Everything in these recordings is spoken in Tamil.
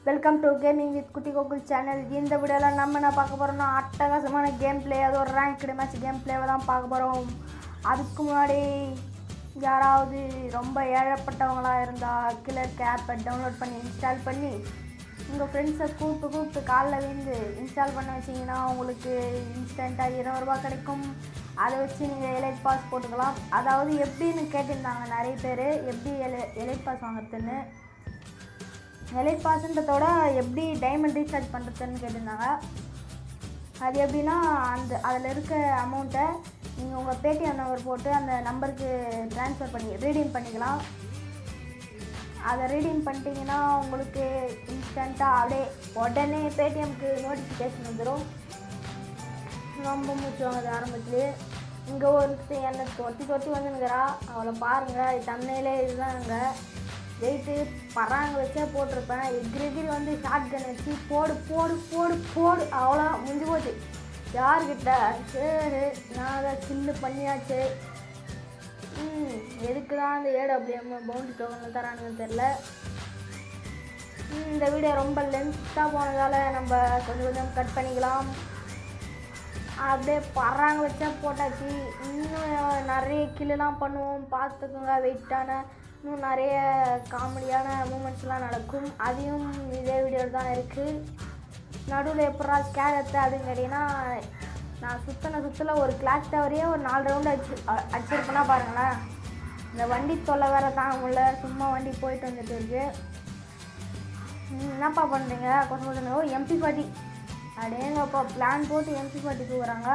வெல்கம் டு கேமிங் வித் குட்டி கோகுல் சேனல் இந்த வீடியோவில் நம்ம என்ன பார்க்க போகிறோம்னா அட்டகாசமான கேம் பிளே அது ஒரு ரேங்க்டு மேட்ச் கேம் பிளேவை தான் பார்க்க போகிறோம் அதுக்கு முன்னாடி யாராவது ரொம்ப ஏழப்பட்டவங்களாக இருந்தால் கிளர்க்கு ஆப்பை டவுன்லோட் பண்ணி இன்ஸ்டால் பண்ணி உங்கள் ஃப்ரெண்ட்ஸை கூப்பிட்டு கூப்பிட்டு காலில் விழுந்து இன்ஸ்டால் பண்ண வச்சிங்கன்னா உங்களுக்கு இன்ஸ்டண்ட்டாக இருபது ரூபா கிடைக்கும் அதை வச்சு நீங்கள் எலைட் பாஸ் போட்டுக்கலாம் அதாவது எப்படின்னு கேட்டிருந்தாங்க நிறைய பேர் எப்படி எலை எலைட் பாஸ் வாங்குறதுன்னு எலைட் பாஸ்ன்றதோட எப்படி டைமண்ட் ரீசார்ஜ் பண்ணுறதுன்னு கேட்டிருந்தாங்க அது எப்படின்னா அந்த அதில் இருக்க அமௌண்ட்டை நீங்கள் உங்கள் பேடிஎம் நம்பர் போட்டு அந்த நம்பருக்கு ட்ரான்ஸ்ஃபர் பண்ணி ரீடீம் பண்ணிக்கலாம் அதை ரீடீம் பண்ணிட்டீங்கன்னா உங்களுக்கு இன்ஸ்டண்ட்டாக அப்படியே உடனே பேடிஎம்க்கு நோட்டிஃபிகேஷன் வந்துடும் ரொம்ப மூச்சு வாங்குது ஆரம்பத்துலேயே இங்கே ஒருத்தர் என்னை தொட்டி தொட்டி வந்துனுங்கிறா அவளை பாருங்கள் தன்னையிலே இதுதாங்க வெயிட்டு பறாங்க வச்சே போட்டிருப்பேன் எகிரி எகிரி வந்து ஷார்ட் கன் வச்சு போடு போடு போடு போடு அவ்வளோ முடிஞ்சு போச்சு யார்கிட்ட சரி நான் அதை கில்லு பண்ணியாச்சு ம் எதுக்கு தான் அந்த ஏடு அப்படியே பவுண்டி டோக்கன் தரானுங்கன்னு தெரில ம், இந்த வீடியோ ரொம்ப லென்த்தாக போனதால் நம்ம கொஞ்சம் கொஞ்சம் கட் பண்ணிக்கலாம் அப்படியே பறாங்க வச்சா போட்டாச்சு இன்னும் நிறைய கில்லுலாம் பண்ணுவோம் பார்த்துக்கோங்க வெயிட்டான இன்னும் நிறைய காமெடியான மூமெண்ட்ஸ்லாம் நடக்கும் அதையும் இதே வீடியோவில் தான் இருக்குது நடுவில் எப்படா ஸ்கேர் எடுத்த அப்படின்னு கேட்டிங்கன்னா நான் சுற்றின சுற்றில ஒரு கிளாக் டவரையே ஒரு நாலு ரவுண்டு அடிச்சு அ- அடிச்சிருப்பேன்னா பாருங்களேன் இந்த வண்டி தொல்லை வேற தாங்க முடியல சும்மா வண்டி போயிட்டு வந்துட்டு இருக்கு ம், என்னப்பா பண்ணுறீங்க கொஞ்சம் கொஞ்சம் ஓ எம்பி பாட்டி அடேங்கப்பா பிளான் போட்டு எம்பி பாட்டி தூக்குறாங்க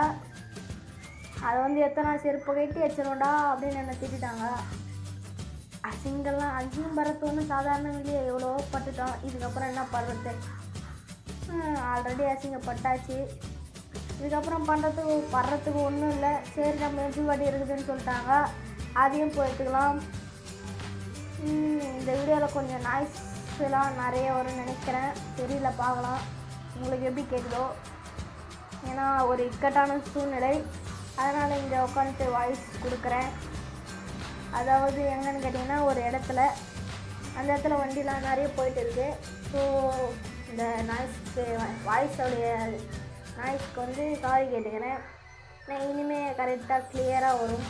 அதை வந்து எத்தனை செருப்பு கட்டி வச்சிருவோண்டா அப்படின்னு என்னை திட்டாங்க அசிங்கெல்லாம் அசிங்கம் பரத்து ஒன்றும் சாதாரண இல்லையே எவ்வளோ பட்டுட்டோம் இதுக்கப்புறம் என்ன பண்ணுறது ஆல்ரெடி அசிங்கப்பட்டாச்சு இதுக்கப்புறம் பண்ணுறதுக்கு படுறதுக்கு ஒன்றும் இல்லை சரி நம்ம எம்பி பாட்டி இருக்குதுன்னு சொல்லிட்டாங்க அதையும் போயிட்டுக்கலாம் ம், இந்த வீடியோவில் கொஞ்சம் நாய்ஸ்லாம் நிறைய வரும்னு நினைக்கிறேன் தெரியல பார்க்கலாம் உங்களுக்கு எப்படி கேட்குதோ ஏன்னா ஒரு இக்கட்டான சூழ்நிலை அதனால் இங்கே உட்காந்துட்டு வாய்ஸ் கொடுக்குறேன் அதாவது எங்கன்னு கேட்டிங்கன்னா ஒரு இடத்துல அந்த இடத்துல வண்டிலாம் நிறைய போயிட்டு இருக்கு ஸோ இந்த நாய்ஸ்க்கு வாய்ஸோடைய நாய்ஸ்க்கு வந்து சாரி கேட்டுக்கிறேன் நான் இனிமேல் கரெக்டாக கிளியராக வரும்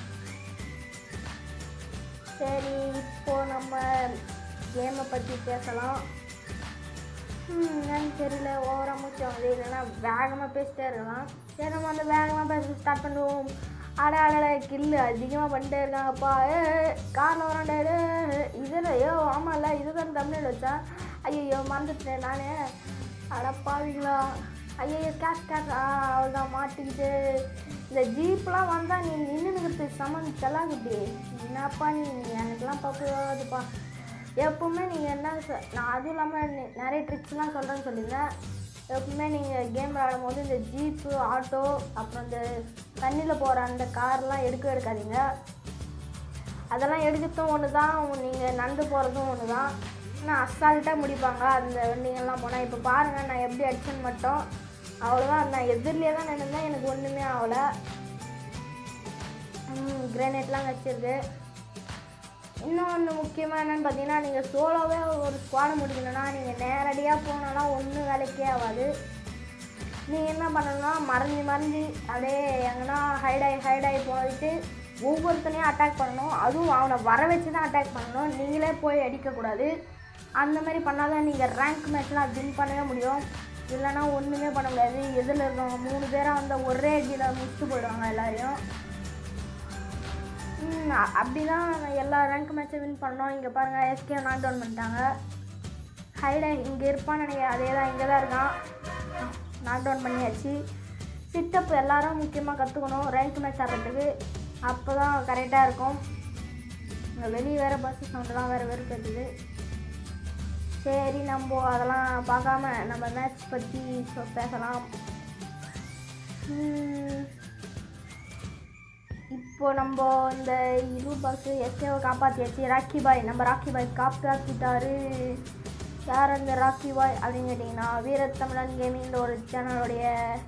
சரி இப்போ நம்ம கேமை பற்றி பேசலாம் ம், என்னன்னு தெரியல ஓவராக மூச்சு வாங்குது இல்லைன்னா வேகமாக பேசிட்டே இருக்கலாம் சரி நம்ம அந்த வேகமாக பேச ஸ்டார்ட் பண்ணுவோம் அட அட கில்லு அதிகமாக பண்ணிட்டே இருக்காங்கப்பா ஏ காரில் வராண்டே இதில் ஐயோ ஆமாம்ல இதுதான் தமிழில் வச்சா ஐயோ மறந்துட்டேன் நானே அடப்பாவீங்களா ஐயோ கேஷ் கேஷ் ஆ அவ்வளோதான் மாட்டிக்கிட்டு இந்த ஜீப்லாம் வந்தால் நீ நின்றுனுக்கு சமன் செல்லாக்குட்டி என்னப்பா நீ எனக்குலாம் பக்குவாதுப்பா எப்பவுமே நீங்கள் என்ன சொ- நான் அதுவும் இல்லாமல் நிறைய ட்ரிக்ஸ்லாம் சொல்கிறேன்னு சொல்லியிருந்தேன் எப்பவுமே நீங்கள் கேம் விளையாடும் போது இந்த ஜீப்பு ஆட்டோ அப்புறம் இந்த தண்ணியில் போகிற அந்த கார்லாம் எடுக்க எடுக்காதீங்க அதெல்லாம் எடுக்கிறதும் ஒன்று தான் நீங்கள் நடந்து போகிறதும் ஒன்று தான் ஆனால் அசால்ட்டாக முடிப்பாங்க அந்த வண்டிங்கெல்லாம் போனால் இப்போ பாருங்கள் நான் எப்படி அடிச்சேன்னு மட்டும் அவ்வளோதான் நான் எதிரிலே தான் நினைந்தேன் எனக்கு ஒன்றுமே ஆகலை கிரானைட்லாம் வச்சிருக்கு இன்னொன்று முக்கியமாக என்னென்னு பார்த்தீங்கன்னா நீங்கள் சோலோவே ஒரு ஸ்குவாடை முடிக்கணும்னா நீங்கள் நேரடியாக போனாலாம் ஒன்றும் வேலைக்கே ஆகாது நீங்கள் என்ன பண்ணணும்னா மறைஞ்சு மறைஞ்சு அப்படியே எங்கன்னா ஹைடாகி ஹைடாகி போயிட்டு ஒவ்வொருத்தனையும் அட்டாக் பண்ணணும் அதுவும் அவனை வர வச்சு தான் அட்டாக் பண்ணணும் நீங்களே போய் அடிக்கக்கூடாது அந்த மாதிரி பண்ணாதான் நீங்கள் ரேங்க் மேட்ச்லாம் வின் பண்ணவே முடியும் இல்லைன்னா ஒன்றுமே பண்ண முடியாது எதில் இருக்கவங்க மூணு பேராக வந்து ஒரே அடியில் முடிச்சுட்டு போயிடுவாங்க எல்லாரையும் ம், அ- அப்படிதான் நான் எல்லா ரேங்க் மேட்சும் வின் பண்ணோம் இங்கே பாருங்கள் எஸ்கே நாக் டவுன் பண்ணிட்டாங்க ஹைடை இங்கே இருப்பான்னு நினைக்கிறேன் அதே தான் இங்கே தான் இருக்கான் நாக் டவுன் பண்ணியாச்சு சிட்டப் எல்லாரும் முக்கியமாக கற்றுக்கணும் ரேங்க் மேட்ச் ஆடுறதுக்கு அப்போ தான் கரெக்டாக இருக்கும் இங்கே வெளியே வேறு பஸ் சவுண்டெலாம் வேறு வேறு கேட்டுது சரி நம்ம அதெல்லாம் பார்க்காம நம்ம மேட்ச் பற்றி சொ- பேசலாம் ம், இப்போ நம்ம இந்த இரு பாக்ஸ் எஸ்ஏவை காப்பாற்றியாச்சு ராக்கி பாய் நம்ம ராக்கி பாய் காப்பாற்றிட்டாரு யார் அந்த ராக்கி பாய் அப்படின்னு கேட்டிங்கன்னா வீரத்தமிழன் கேமிங்கிற ஒரு சேனலுடைய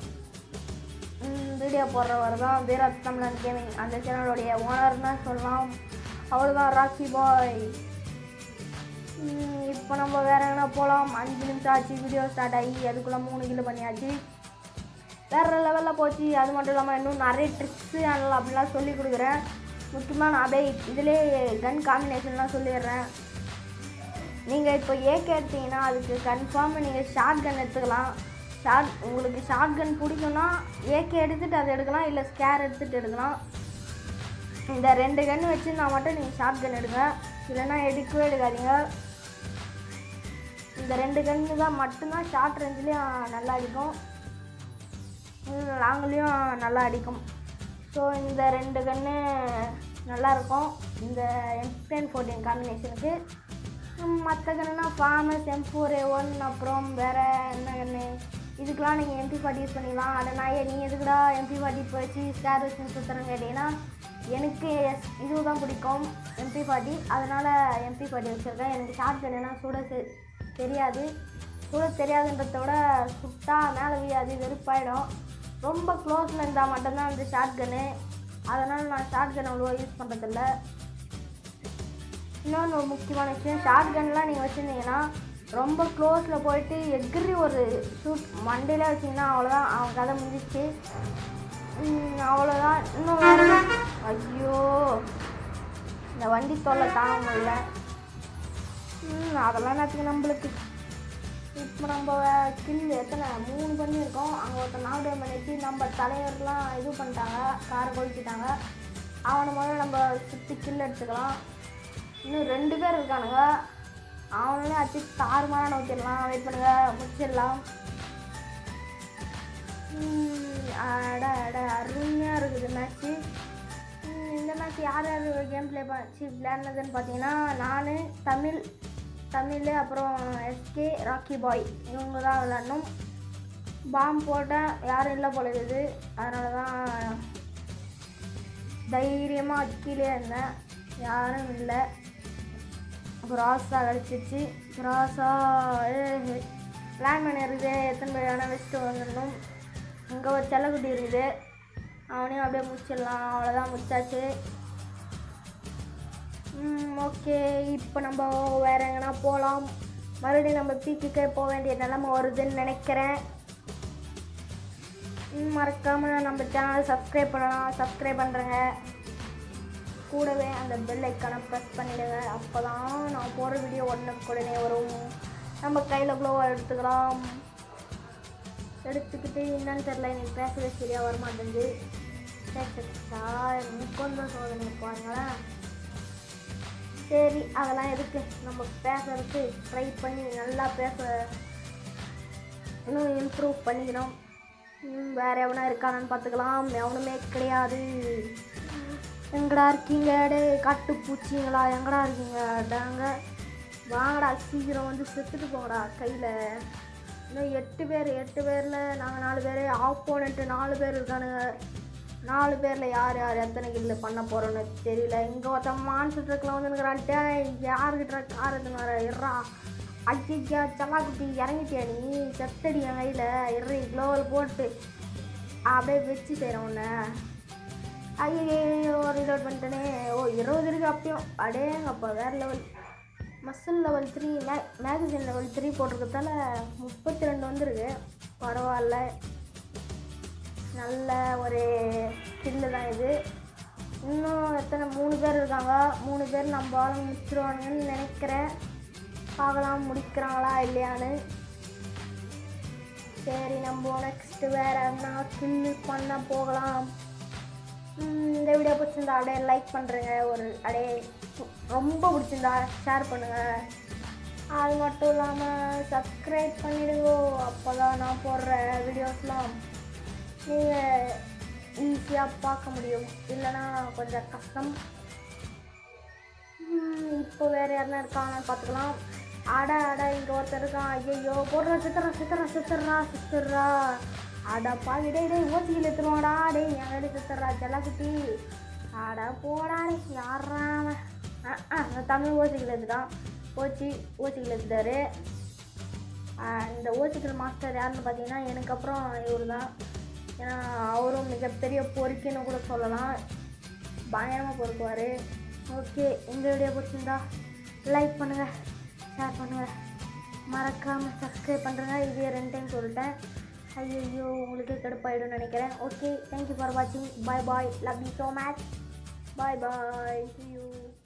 வீடியோ போடுறவர் தான் வீரத்தமிழன் கேமிங் அந்த சேனலுடைய ஓனர்னு சொல்லலாம் அவர் தான் ராக்கி பாய் இப்போ நம்ம வேற எங்கன்னா போகலாம் அஞ்சு நிமிஷம் ஆச்சு வீடியோ ஸ்டார்ட் ஆகி அதுக்குள்ளே மூணு கிலோ பண்ணியாச்சு வேறு லெவலில் போச்சு அது மட்டும் இல்லாமல் இன்னும் நிறைய ட்ரிக்ஸு அதெல்லாம் அப்படிலாம் சொல்லி கொடுக்குறேன் முக்கியமாக நான் அப்படியே இதிலே கன் காம்பினேஷன்லாம் சொல்லிடுறேன் நீங்கள் இப்போ ஏகே எடுத்தீங்கன்னா அதுக்கு கன்ஃபார்ம் நீங்கள் ஷார்ட் கன் எடுத்துக்கலாம் ஷார்ட் உங்களுக்கு ஷார்ட் கன் பிடிக்கும்னா ஏகே எடுத்துகிட்டு அதை எடுக்கலாம் இல்லை ஸ்கேர் எடுத்துகிட்டு எடுக்கலாம் இந்த ரெண்டு கன் வச்சுருந்தா மட்டும் நீங்கள் ஷார்ட் கன் எடுங்க இல்லைன்னா எடுக்கவே எடுக்காதீங்க இந்த ரெண்டு கன்று தான் மட்டும்தான் ஷார்ட் ரேஞ்சிலையும் நல்லா அடிக்கும் லாங்லேயும் நல்லா அடிக்கும் ஸோ இந்த ரெண்டு கன்று நல்லாயிருக்கும் இந்த எம்டென் ஃபோர்டீன் காம்பினேஷனுக்கு மற்ற கன்றுனா ஃபார்மஸ் எம் ஃபோர் ஏ ஒன் அப்புறம் வேறு என்ன கன்று இதுக்கெலாம் நீங்கள் எம்பி ஃபார்ட்டி யூஸ் பண்ணிக்கலாம் அதை நான் ஏன் நீ எதுக்குடா எம்பி ஃபார்ட்டி வச்சு ஸ்டார் வச்சு சுற்றுறேன்னு கேட்டிங்கன்னா எனக்கு இது தான் பிடிக்கும் எம்பி ஃபார்ட்டி அதனால் எம்பி ஃபார்ட்டி வச்சுருக்கேன் எனக்கு ஷார்ட் கன்னுனா சுட தெ- தெரியாது சுட தெரியாதுன்றத விட சுட்டா மேலே வீயாது வெறுப்பாயிடும் ரொம்ப க்ளோஸில் இருந்தால் மட்டும்தான் அந்த ஷார்ட் கன்னு அதனால் நான் ஷார்ட் கன் அவ்வளோவா யூஸ் பண்ணுறதில்ல இன்னொன்று ஒரு முக்கியமான விஷயம் ஷார்ட் கன்லாம் நீங்கள் வச்சுருந்தீங்கன்னா ரொம்ப க்ளோஸில் போயிட்டு எகிரி ஒரு ஷூட் மண்டையில வச்சிங்கன்னா அவ்வளோதான் அவன் கதை முடிஞ்சிச்சு ம், அவ்வளோதான் இன்னும் வேற என்ன? ஐயோ இந்த வண்டி தொல்லை தாங்க முடியல ம், அதெல்லாம் நேற்றுக்கு நம்மளுக்கு இப்போ நம்ம கில் எத்தனை மூணு பண்ணியிருக்கோம் அங்கே ஒருத்தர் நாகடேம் பண்ணிட்டு நம்ம தலைவர்லாம் இது பண்ணிட்டாங்க காரை கொளுத்திட்டாங்க அவனை முதல்ல நம்ம சுற்றி கில் எடுத்துக்கலாம் இன்னும் ரெண்டு பேர் இருக்கானுங்க அவனும் அச்சு தாறுமாறான ஊற்றிடலாம் வெயிட் பண்ணுங்க முடிச்சிடலாம் ம், அட அட அருமையாக இருக்குது மேட்ச்சு இந்த மேட்ச் யார் யார் கேம் ப்ளே பண்ணி விளையாடுனதுன்னு பார்த்தீங்கன்னா நான் தமிழ் தமிழ் அப்புறம் எஸ்கே ராக்கி பாய் இவங்க தான் விளையாடணும் பாம் போட்டேன் யாரும் இல்லை போல இது அதனால தான் தைரியமாக கீழே இருந்தேன் யாரும் இல்லை கிராஸா கிடச்சிச்சு கிராஸா பிளான் பண்ணியிருக்குது எத்தனை பேர் வேணால் வச்சுட்டு வந்துடணும் இங்கே ஒரு செல்லக்குட்டி இருக்குது அவனையும் அப்படியே முடிச்சிடலாம் அவ்வளோதான் முடிச்சாச்சு ஓகே இப்போ நம்ம வேற எங்கன்னா போகலாம் மறுபடியும் நம்ம பீக்குக்கே போக வேண்டிய நிலைமை வருதுன்னு நினைக்கிறேன் ம், மறக்காம நம்ம சேனலை சப்ஸ்கிரைப் பண்ணலாம் சப்ஸ்கிரைப் பண்ணுறேங்க கூடவே அந்த பெல் ஐக்கானை ப்ரெஸ் பண்ணிடுங்க அப்போ தான் நான் போகிற வீடியோ உடனுக்கு உடனே வரும் நம்ம கையில் க்ளோவாக எடுத்துக்கலாம் எடுத்துக்கிட்டு என்னன்னு தெரில எனக்கு பேசவே சரியாக வரமாட்டேங்குது பேசா முக்கொந்த சோதனை பாருங்களேன் சரி அதெல்லாம் எதுக்கு நம்ம பேசுறதுக்கு ட்ரை பண்ணி நல்லா பேச இன்னும் இம்ப்ரூவ் பண்ணிக்கணும் ம், வேற எவனா இருக்கானான்னு பார்த்துக்கலாம் எவனுமே கிடையாது எங்கடா இருக்கீங்க டே காட்டு பூச்சிங்களா எங்கடா இருக்கீங்க டாங்க வாங்கடா சீக்கிரம் வந்து செத்துட்டு போங்கடா கையில் இன்னும் எட்டு பேர் எட்டு பேரில் நாங்கள் நாலு பேர் ஆப்போனண்ட்டு நாலு பேர் இருக்கானுங்க நாலு பேரில் யார் யார் எத்தனை கில்லு பண்ண போகிறோன்னு தெரியல இங்கே ஒருத்தன் மான்சர் ட்ரக்கில் வந்துருக்கிறான்ட்டு யாருக்கிட்ட கார் எடுத்துன்னு வர இறா ஐயா சல்லாக்குட்டி இறங்கிட்டியா நீ செத்தடி என் கையில் இறி க்ளோவல் போட்டு அப்படியே வச்சு செய்கிறேன் உன்னை ஐயோ ரீலோட் பண்ணிட்டேனே ஓ இருபது இருக்கு அப்பயும் அடேங்கப்பா வேறு லெவல் மசில் லெவல் த்ரீ மே மேகசின் லெவல் த்ரீ போட்டிருக்கதால முப்பத்தி ரெண்டு வந்திருக்கு பரவாயில்ல நல்ல ஒரு கில்லு தான் இது இன்னும் எத்தனை மூணு பேர் இருக்காங்க மூணு பேர் நம்ம ஆளுங்க முடிச்சிருவானுங்கன்னு நினைக்கிறேன் பார்க்கலாம் முடிக்கிறாங்களா இல்லையான்னு சரி நம்ம நெக்ஸ்ட் வேற என்ன கில்லு பண்ண போகலாம் ம், இந்த வீடியோ பிடிச்சிருந்தா அப்படியே லைக் பண்ணுறேங்க ஒரு அப்படியே ரொம்ப பிடிச்சிருந்தா ஷேர் பண்ணுங்கள் அது மட்டும் இல்லாமல் சப்ஸ்கிரைப் பண்ணிடுங்க அப்போ தான் நான் போடுற வீடியோஸ்லாம் நீங்கள் ஈஸியாக பார்க்க முடியும் இல்லைன்னா கொஞ்சம் கஷ்டம் ம், இப்போ வேறு யாருனா இருக்காங்கன்னு பார்த்துக்கலாம் அட அட இங்கே ஒருத்தர் இருக்கான் ஐயோ போடுற சித்தரா சித்தரா சித்தரா சித்தரா அட பாவி டேய் டேய் ஓசியில் எடுத்துருவாடா டேய் எங்கடி சித்தரா செல்லக்குட்டி அட போடா டேய் யாரா அவன் ஆ ஆ நான் தமிழ் ஓசிகள் எடுத்துட்டான் ஓச்சி ஓசிகள் எடுத்துட்டாரு ஆ, இந்த ஓசிக்கல் மாஸ்டர் யாருன்னு பார்த்தீங்கன்னா எனக்கு அப்புறம் இவர் தான் ஏன்னா அவரும் மிகப்பெரிய பொறுக்கின்னு கூட சொல்லலாம் பயங்கரமாக பொறுக்குவார் ஓகே இந்த வீடியோ பிடிச்சிருந்தா லைக் பண்ணுங்கள் ஷேர் பண்ணுங்கள் மறக்காமல் சப்ஸ்கிரைப் பண்ணுறேங்க இதே ரெண்டு டைம் சொல்லிட்டேன் ஐயோ உங்களுக்கு கடுப்பாயிடும்னு நினைக்கிறேன் ஓகே தேங்க்யூ ஃபார் வாட்சிங் bye bye love you so much bye bye you